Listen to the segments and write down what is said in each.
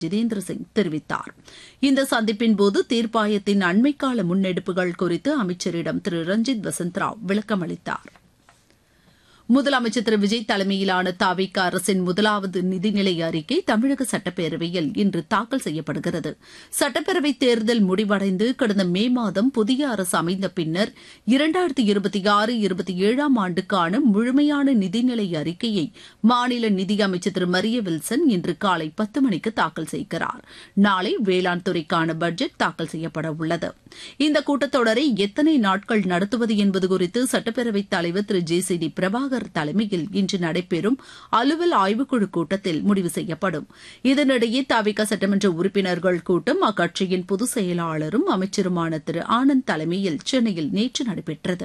ஜிதேந்திர சிங் தெரிவித்தார் இந்த சந்திப்பின் போது தீர்ப்பாயத்தின் அண்மைக்கால முன்னெடுப்புகள் குறித்து அமைச்சரிடம் திரு ரஞ்சித் வசந்த்ராவ் விளக்கமளித்தார் முதலமைச்சர் திரு விஜய் தலைமையிலான தாவிக அரசின் முதலாவது நிதிநிலை அறிக்கை தமிழக சட்டப்பேரவையில் இன்று தாக்கல் செய்யப்படுகிறது சட்டப்பேரவைத் தேர்தல் முடிவடைந்து கடந்த மே மாதம் புதிய அரசு அமைந்த பின்னர் இரண்டாயிரத்தி இருபத்தி ஆறு இருபத்தி ஏழாம் ஆண்டுக்கான முழுமையான நிதிநிலை அறிக்கையை மாநில நிதியமைச்சர் திரு மரிய வில்சன் இன்று காலை பத்து மணிக்கு தாக்கல் செய்கிறார் நாளை வேளாண் துறைக்கான பட்ஜெட் தாக்கல் செய்யப்பட உள்ளது இந்த கூட்டத்தொடரை எத்தனை நாட்கள் நடத்துவது என்பது குறித்து சட்டப்பேரவைத் தலைவர் Thiru J C D Prabhakar தலைமையில் இன்று நடைபெறும் அலுவல் ஆய்வுக்குழு கூட்டத்தில் முடிவு செய்யப்படும் இதனிடையே தவிக சட்டமன்ற உறுப்பினர்கள் கூட்டம் அக்கட்சியின் பொதுச் செயலாளரும் அமைச்சருமான திரு ஆனந்த் தலைமையில் சென்னையில் நேற்று நடைபெற்றது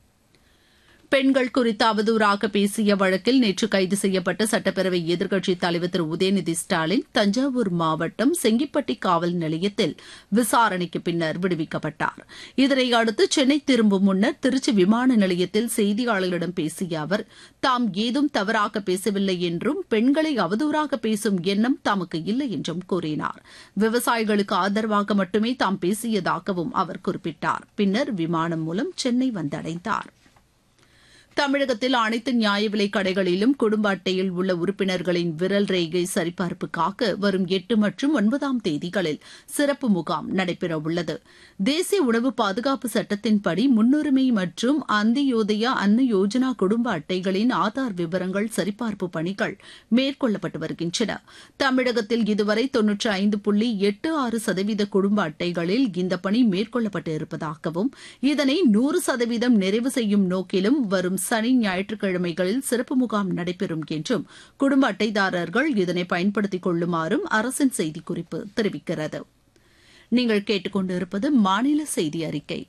பெண்கள் குறித்து அவதூறாக பேசிய வழக்கில் நேற்று கைது செய்யப்பட்ட சட்டப்பேரவை எதிர்க்கட்சித் தலைவர் திரு உதயநிதி ஸ்டாலின் தஞ்சாவூர் மாவட்டம் செங்கிப்பட்டி காவல் நிலையத்தில் விசாரணைக்கு பின்னர் விடுவிக்கப்பட்டார் இதனை அடுத்து சென்னை திரும்பும் முன்னர் திருச்சி விமான நிலையத்தில் செய்தியாளர்களிடம் பேசிய அவர் தாம் ஏதும் தவறாக பேசவில்லை என்றும் பெண்களை அவதூறாக பேசும் எண்ணம் தமக்கு இல்லை என்றும் கூறினார் விவசாயிகளுக்கு ஆதரவாக மட்டுமே தாம் பேசியதாகவும் அவர் குறிப்பிட்டார் பின்னர் விமானம் மூலம் சென்னை வந்தடைந்தார் தமிழகத்தில் அனைத்து நியாய விலைக் கடைகளிலும் குடும்ப அட்டையில் உள்ள உறுப்பினர்களின் விரல் ரேகை சரிபார்ப்புக்காக வரும் எட்டு மற்றும் ஒன்பதாம் தேதிகளில் சிறப்பு முகாம் நடைபெறவுள்ளது தேசிய உணவு பாதுகாப்பு சட்டத்தின்படி முன்னுரிமை மற்றும் அந்தியோதயா அன்ன யோஜனா குடும்ப அட்டைகளின் ஆதார் விவரங்கள் சரிபார்ப்பு பணிகள் மேற்கொள்ளப்பட்டு வருகின்றன தமிழகத்தில் இதுவரை தொன்னூற்றி ஐந்து புள்ளி எட்டு ஆறு சதவீத குடும்ப அட்டைகளில் இந்த பணி மேற்கொள்ளப்பட்டு இருப்பதாகவும் இதனை நூறு சதவீதம் நிறைவு செய்யும் நோக்கிலும் வரும் சனி ஞாயிற்றுக்கிழமைகளில் சிறப்பு முகாம் நடைபெறும் என்றும் குடும்ப அட்டைதாரர்கள் இதனை பயன்படுத்திக் கொள்ளுமாறும் அரசின் செய்திக்குறிப்பு தெரிவிக்கிறது நீங்கள் கேட்டுக்கொண்டிருப்பது மாநில செய்தி அறிக்கை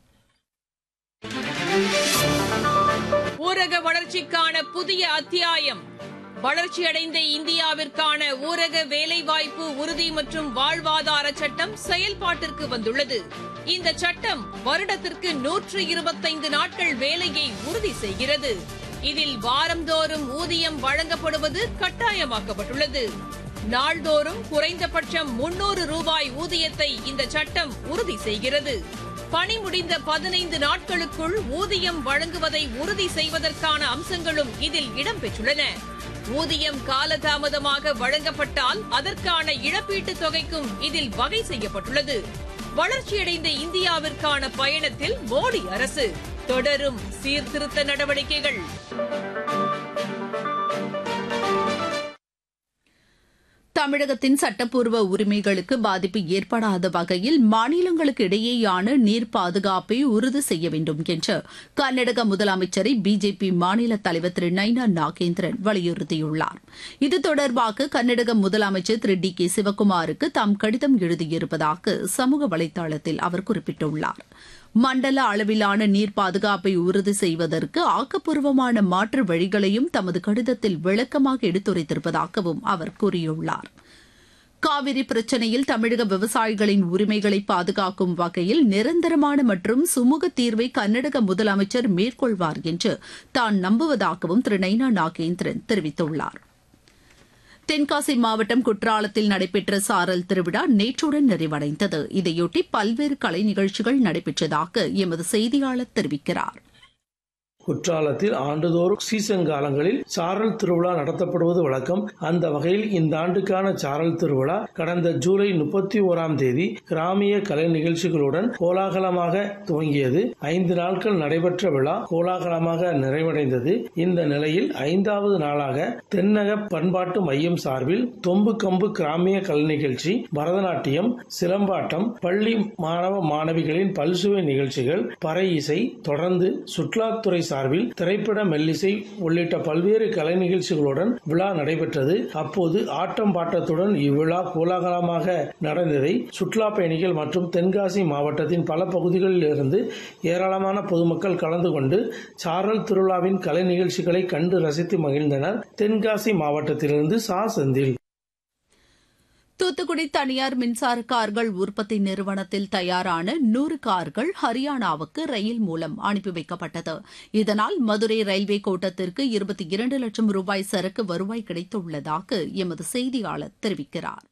ஊரக வளர்ச்சிக்கான புதிய அத்தியாயம் வளர்ச்சியடைந்த இந்தியாவிற்கான ஊரக வேலைவாய்ப்பு உறுதி மற்றும் வாழ்வாதார சட்டம் செயல்பாட்டிற்கு வந்துள்ளது இந்த சட்டம் வருடத்திற்கு நூற்று இருபத்தைந்து நாட்கள் வேலையை உறுதி செய்கிறது இதில் வாரந்தோறும் ஊதியம் வழங்கப்படுவது கட்டாயமாக்கப்பட்டுள்ளது நாள்தோறும் குறைந்தபட்சம் முன்னூறு ரூபாய் ஊதியத்தை இந்த சட்டம் உறுதி செய்கிறது பணி முடிந்த பதினைந்து நாட்களுக்குள் ஊதியம் வழங்குவதை உறுதி செய்வதற்கான அம்சங்களும் இதில் இடம்பெற்றுள்ளன ஊதியம் காலதாமதமாக வழங்கப்பட்டால் அதற்கான இழப்பீட்டுத் தொகைக்கும் இதில் வகை செய்யப்பட்டுள்ளது வளர்ச்சியடைந்த இந்தியாவிற்கான பயணத்தில் மோடி அரசு தொடரும் சீர்திருத்த நடவடிக்கைகள் தமிழகத்தின் சட்டப்பூர்வ உரிமைகளுக்கு பாதிப்பு ஏற்படாத வகையில் மாநிலங்களுக்கு இடையேயான நீர் பாதுகாப்பை உறுதி செய்ய வேண்டும் என்று கர்நாடக முதலமைச்சரை பிஜேபி மாநில தலைவர் திரு நைனா நாகேந்திரன் வலியுறுத்தியுள்ளார் இது தொடர்பாக கர்நாடக முதலமைச்சர் திரு டி கே சிவக்குமாருக்கு தாம் கடிதம் எழுதியிருப்பதாக சமூக வலைதளத்தில் அவர் குறிப்பிட்டுள்ளார் மண்டல அளவிலான நீர் பாதுகாப்பை உறுதி செய்வதற்கு ஆக்கப்பூர்வமான மாற்று வழிகளையும் தமது கடிதத்தில் விளக்கமாக எடுத்துரைத்திருப்பதாகவும் அவர் கூறியுள்ளார் காவிரி பிரச்சினையில் தமிழக விவசாயிகளின் உரிமைகளை பாதுகாக்கும் வகையில் நிரந்தரமான மற்றும் சுமூக தீர்வை கர்நாடக முதலமைச்சர் மேற்கொள்வார் என்று தான் நம்புவதாகவும் திரு நைனா நாகேந்திரன் தெரிவித்துள்ளார் தென்காசி மாவட்டம் குற்றாலத்தில் நடைபெற்ற சாரல் திருவிழா நேற்றுடன் நிறைவடைந்தது இதையொட்டி பல்வேறு கலை நிகழ்ச்சிகள் நடைபெற்றதாக எமது செய்தியாளர் தெரிவிக்கிறார் குற்றாலத்தில் ஆண்டுதோறும் சீசன் காலங்களில் சாரல் திருவிழா நடத்தப்படுவது வழக்கம் அந்த வகையில் இந்த ஆண்டுக்கான சாரல் திருவிழா கடந்த ஜூலை முப்பத்தி ஓராம் தேதி கிராமிய கலை நிகழ்ச்சிகளுடன் கோலாகலமாக துவங்கியது ஐந்து நாட்கள் நடைபெற்ற விழா கோலாகலமாக நிறைவடைந்தது இந்த நிலையில் ஐந்தாவது நாளாக தென்னக பண்பாட்டு மையம் சார்பில் தொம்பு கம்பு கிராமிய கலை நிகழ்ச்சி பரதநாட்டியம் சிலம்பாட்டம் பள்ளி மாணவ மாணவிகளின் பல்சுவை நிகழ்ச்சிகள் பறை இசை தொடர்ந்து சுற்றுலாத்துறை சார்பில் திரைப்பட மெல்லிசை உள்ளிட்ட பல்வேறு கலை நிகழ்ச்சிகளுடன் விழா நடைபெற்றது அப்போது ஆட்டம் பாட்டத்துடன் இவ்விழா கோலாகலமாக நடந்ததை சுற்றுலா பயணிகள் மற்றும் தென்காசி மாவட்டத்தின் பல பகுதிகளில் இருந்து ஏராளமான பொதுமக்கள் கலந்து கொண்டு சாரல் திருவிழாவின் கலை நிகழ்ச்சிகளை கண்டு ரசித்து மகிழ்ந்தனர் தென்காசி மாவட்டத்திலிருந்து சா செந்தில் தூத்துக்குடி தனியார் மின்சார கார்கள் உற்பத்தி நிறுவனத்தில் தயாரான நூறு கார்கள் ஹரியானாவுக்கு ரயில் மூலம் அனுப்பி வைக்கப்பட்டது இதனால் மதுரை ரயில்வே கோட்டத்திற்கு இருபத்தி இரண்டு லட்சம் ரூபாய் சரக்கு வருவாய் கிடைத்துள்ளதாக எமது செய்தியாளர் தெரிவிக்கிறார்